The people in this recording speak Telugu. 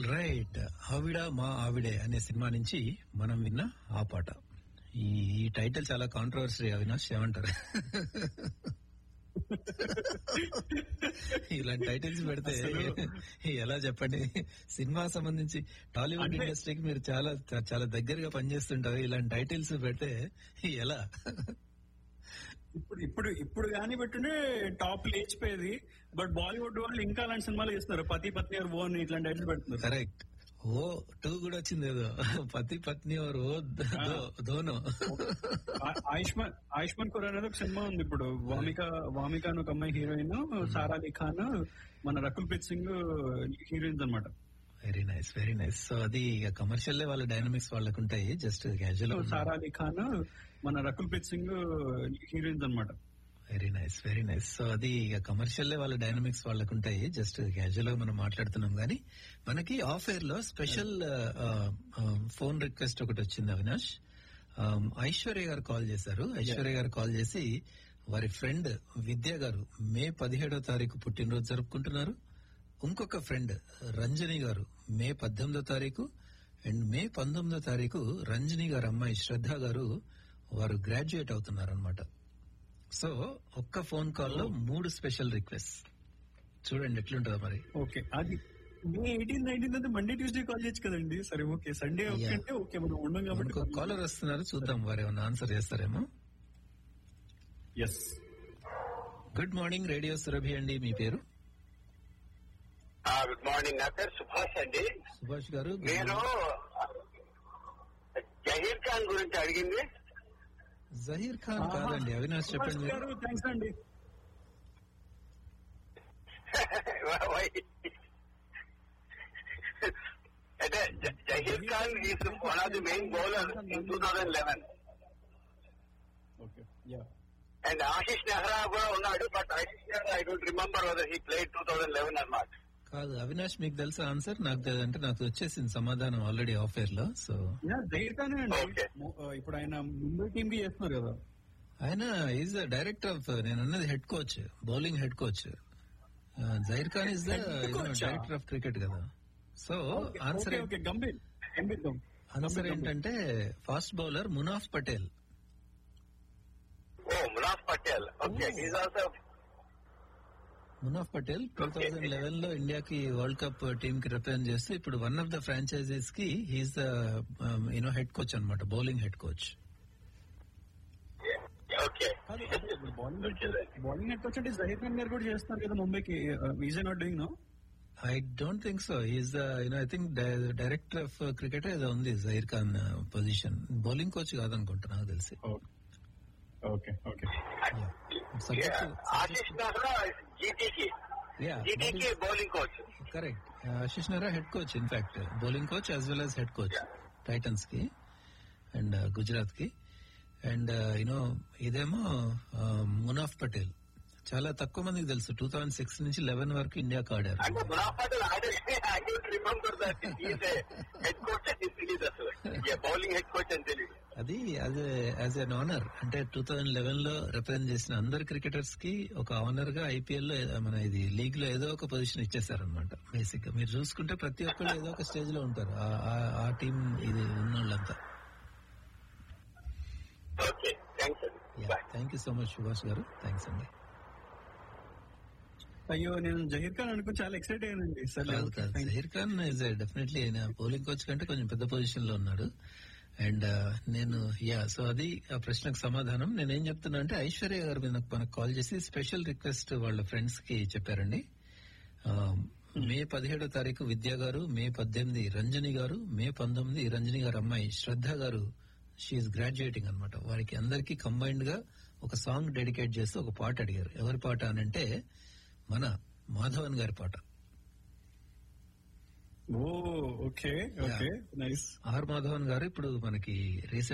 రైట్ ఆవిడ మా ఆవిడే అనే సినిమా నుంచి మనం విన్న ఆ పాట ఈ ఈ టైటిల్ చాలా కాంట్రవర్సీ అవినాష్ ఏమంటారు ఇలాంటి టైటిల్స్ పెడితే ఎలా చెప్పండి సినిమా సంబంధించి టాలీవుడ్ అంటే- ఇండస్ట్రీకి మీరు చాలా చాలా దగ్గరగా పనిచేస్తుంటారు ఇలాంటి టైటిల్స్ పెడితే ఎలా ఇప్పుడు ఇప్పుడు ఇప్పుడు కానీ పెట్టుంటే టాప్ లేచిపోయేది బట్ బాలీవుడ్ వాళ్ళు ఇంకా అలాంటి సినిమాలు చేస్తున్నారు పతి పత్ని ఆర్ ఓన్ ఇట్లాంటి టైటిల్ పెడుతున్నారు కరెక్ట్ ఓ టూ కూడా వచ్చింది ఏదో పతి పత్ని और ఓ దో- దోనో ఆ- ఆయుష్మాన్ ఆయుష్మాన్ ఖురానా అనేది ఒక సినిమా ఉంది ఇప్పుడు వామిక వామిక అని ఒక అమ్మాయి హీరోయిన్ సారా అలీ ఖాన్ మన రకుల్ ప్రీత్ సింగ్ హీరోయిన్స్ అన్నమాట very nice very nice so అది ఇక కమర్షియల్ వాళ్ళ డైనమిక్స్ వాళ్ళకు ఉంటాయి జస్ట్ క్యాజువల్ సారా అలీ ఖాన్ మన రకుల్ ప్రీత్ సింగ్ హీరోయిన్స్ అన్నమాట very nice very nice so అది ఇక కమర్షియల్ వాళ్ళ డైనమిక్స్ వాళ్ళకు ఉంటాయి జస్ట్ క్యాజువల్ గా మనం మాట్లాడుతున్నాం కానీ మనకి ఆఫ్ ఎయిర్ లో స్పెషల్ ఫోన్ రిక్వెస్ట్ ఒకటి వచ్చింది అవినాష్ Um, ఐశ్వర్య గారు కాల్ చేశారు ఐశ్వర్య గారు కాల్ చేసి వారి ఫ్రెండ్ విద్య గారు మే పదిహేడో తారీఖు పుట్టినరోజు జరుపుకుంటున్నారు ఇంకొక ఫ్రెండ్ రంజని గారు మే పద్దెనిమిదో తారీఖు అండ్ మే పంతొమ్మిదో తారీఖు రంజని గారు అమ్మాయి శ్రద్ధ గారు వారు గ్రాడ్యుయేట్ అవుతున్నారు అనమాట సో ఒక్క ఫోన్ కాల్ లో మూడు స్పెషల్ రిక్వెస్ట్ చూడండి ఎట్లుంటుందో మరి ఓకే అది మే ఎయిటీన్ నైన్టీన్ అంటే మండే ట్యూస్డే కాల్ చేయొచ్చు కదండి సరే ఓకే సండే ఓకే Yeah. అంటే ఓకే మనం ఉండం మనకు కాబట్టి కాలర్ వస్తున్నారు చూద్దాం వారు ఏమన్నా ఆన్సర్ చేస్తారేమో yes good morning radio Surabhi అండి మీ పేరు గుడ్ మార్నింగ్ నా పేరు సుభాష్ అండి సుభాష్ గారు good నేను morning. జహీర్ ఖాన్ గురించి అడిగింది జహీర్ ఖాన్ కాదండి అవినాష్ చెప్పండి మీరు. థ్యాంక్స్ అండి Why? అయితే జ- Zaheer Khan is one of the main bowler in two thousand eleven okay yeah and Ashish Nehra కూడా ఉన్నాడు but Ashish Nehra I don't remember whether he played two thousand eleven అన్నమాట కాదు అవినాష్ మీకు తెలుసా ఆన్సర్ నాకు తె- అంటే నాకు వచ్చేసింది సమాధానం ఆల్రెడీ ఆఫ్ ఎయిర్ లో సో యా జహీర్ ఖాన్ అండి Okay. ము- ఆ, ఇప్పుడు ఆయన ముంబై టీమ్ కి చేస్తున్నారు కదా ఆయన ఈజ్ ద డైరెక్టర్ ఆఫ్ నేను అన్నది head coach bowling head coach Zaheer Khan is the Head coach ఆ? డైరెక్టర్ ఆఫ్ క్రికెట్ కదా so answer okay okay Gambhir Gambhir Gambhir. Answer Gambhir, ఏంటంటే fast bowler Munaf Patel oh Munaf Patel okay Oh. Is also Munaf Patel two thousand eleven లో ఇండియాకి వరల్డ్ కప్ టీమ్ కి రిప్రజెంట్ చేస్తూ ఇప్పుడు వన్ ఆఫ్ ద ఫ్రాంచైజీస్ కి he's the you know head coach అనమాట బౌలింగ్ హెడ్ కోచ్ ఓకే కాదు, అదే ఇప్పుడు బౌలింగ్ బౌలింగ్ నెట్ వచ్చి జహీర్ ఖాన్ గారు కూడా చేస్తున్నారు కదా ముంబైకి is not doing no I don't think so is you know I think director of cricket ఏదో ఉంది Zaheer Khan position bowling coach కాదనుకుంటా నాకు తెలిసి ఓకే ఓకే ఆశిష్ నెహ్రా జీటీకి జీటీకి bowling coach correct Ashish Nehra head coach in fact bowling coach as well as head coach titans కి అండ్ గుజరాత్ కి అండ్ యూనో ఇదేమో మునాఫ్ పటేల్ చాలా తక్కువ మందికి తెలుసు టూ థౌజండ్ సిక్స్ నుంచి లెవెన్ వరకు ఇండియాకి ఆడారు అంటే Munaf Patel I don't remember that is head coach అని తెలియదు అసలు బౌలింగ్ హెడ్ కోచ్ అని తెలియదు అది యాజ్ యాజ్ ఎన్ ఆనర్ అంటే టూ థౌజండ్ లెవెన్ లో రిప్రజెంట్ చేసిన అందరు క్రికెటర్స్ కి ఒక ఆనర్ గా ఐపీఎల్ లో మన ఇది లీగ్ లో ఏదో ఒక పొజిషన్ ఇచ్చేసారనమాట బేసిక్ గా మీరు చూసుకుంటే ప్రతి ఒక్కళ్ళు ఏదో ఒక స్టేజ్ లో ఉంటారు ఆ- ఆ- ఆ టీం ఇది ఉన్నోళ్ళంతా ఓకే థ్యాంక్స్ అండి bye thank you so much Subhash గారు థ్యాంక్స్ అండి అయ్యో నేను జహీర్ ఖాన్ అనుకుని చాలా ఎక్సైట్ అయ్యానండి సరే కాదు ఓకే, కాదు thank you. Zaheer Khan is definitely ఆయన బౌలింగ్ కోచ్ కంటే కొంచెం పెద్ద పొజిషన్ లో ఉన్నాడు అండ్ నేను యా సో అది ఆ ప్రశ్నకు సమాధానం నేనేం చెప్తున్నా అంటే ఐశ్వర్య గారు మనకు మనకు కాల్ చేసి స్పెషల్ రిక్వెస్ట్ వాళ్ళ ఫ్రెండ్స్ కి చెప్పారండి ఆ, మే పదిహేడో తారీఖు విద్యా గారు మే పద్దెనిమిది రంజని గారు మే పంతొమ్మిది రంజని గారు అమ్మాయి శ్రద్ధ గారు షీఈ్ గ్రాడ్యుయేటింగ్ అనమాట వారికి అందరికీ కంబైన్డ్ గా ఒక సాంగ్ డెడికేట్ చేస్తూ ఒక పాట అడిగారు ఎవరి పాట అనంటే మన మాధవన్ గారి పాట oh okay okay nice R Madhavan గారు ఇప్పుడు మనకి రీసెంట్